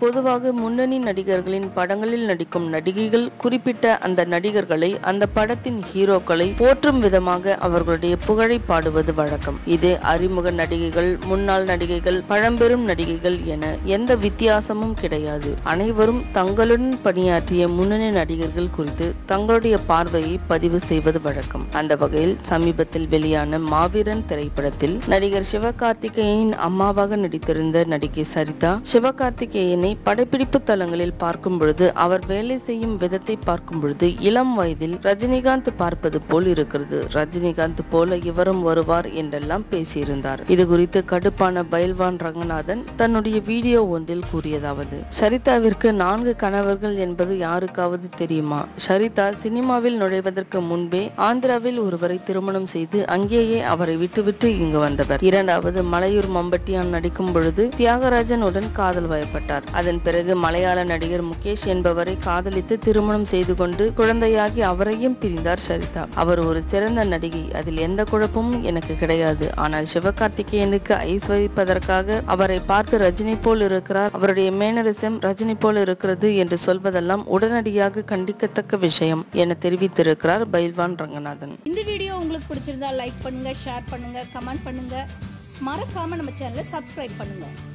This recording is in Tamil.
பொதுவாக முன்னணி நடிகர்களின் படங்களில் நடிக்கும் நடிகைகள் குறிப்பிட்ட அந்த நடிகர்களை அந்த படத்தின் ஹீரோக்களை போற்றும் விதமாக அவர்களுடைய புகழை பாடுவது வழக்கம் இது அறிமுக நடிகைகள் முன்னாள் நடிகைகள் பழம்பெரும் நடிகைகள் என எந்த வித்தியாசமும் கிடையாது அனைவரும் தங்களுடன் பணியாற்றிய முன்னணி நடிகர்கள் குறித்து தங்களுடைய பார்வையை பதிவு செய்வது வழக்கம் அந்த வகையில் சமீபத்தில் வெளியான மாவீரன் திரைப்படத்தில் நடிகர் சிவகார்த்திகேயன் அம்மாவாக நடித்திருந்த நடிகை சரிதா சிவகார்த்திகேயனை படப்பிடிப்பு தளங்களில் பார்க்கும் பொழுது அவர் வேலை செய்யும் விதத்தை பார்க்கும் பொழுது இளம் வயதில் ரஜினிகாந்த் பார்ப்பது போல் இருக்கிறது ரஜினிகாந்த் போல இவரும் வருவார் என்றெல்லாம் பேசியிருந்தார் இது குறித்து கடுப்பான பயில்வான் ரங்கநாதன் தன்னுடைய வீடியோ ஒன்றில் கூறியதாவது சரிதாவிற்கு நான்கு கணவர்கள் என்பது யாருக்காவது தெரியுமா சரிதா சினிமாவில் நுழைவதற்கு முன்பே ஆந்திராவில் ஒருவரை திருமணம் செய்து அங்கேயே அவரை விட்டுவிட்டு இங்கு வந்தவர் இரண்டாவது மலையூர் மம்பட்டியான் நடிக்கும் பொழுது தியாகராஜனுடன் காதல் வயப்பட்டார் அதன் பிறகு மலையாள நடிகர் முகேஷ் என்பவரை காதலித்து திருமணம் செய்து கொண்டு குழந்தையாகி அவரையும் பிரிந்தார் சரிதா அவர் ஒரு சிறந்த நடிகை அதில் எந்த குழப்பமும் எனக்கு கிடையாது ஆனால் சிவகார்த்திகேயனுக்கு ஐஸ் வைப்பதற்காக அவரை பார்த்து ரஜினி போல் இருக்கிறார் அவருடைய மேனரிசம் ரஜினி போல் இருக்கிறது என்று சொல்வதெல்லாம் உடனடியாக கண்டிக்கத்தக்க விஷயம் என தெரிவித்திருக்கிறார் பைல்வான் ரங்கநாதன் இந்த வீடியோ உங்களுக்கு பிடிச்சிருந்தா லைக் பண்ணுங்க ஷேர் பண்ணுங்க கமெண்ட் பண்ணுங்க மறக்காம நம்ம சேனலை சப்ஸ்கிரைப் பண்ணுங்க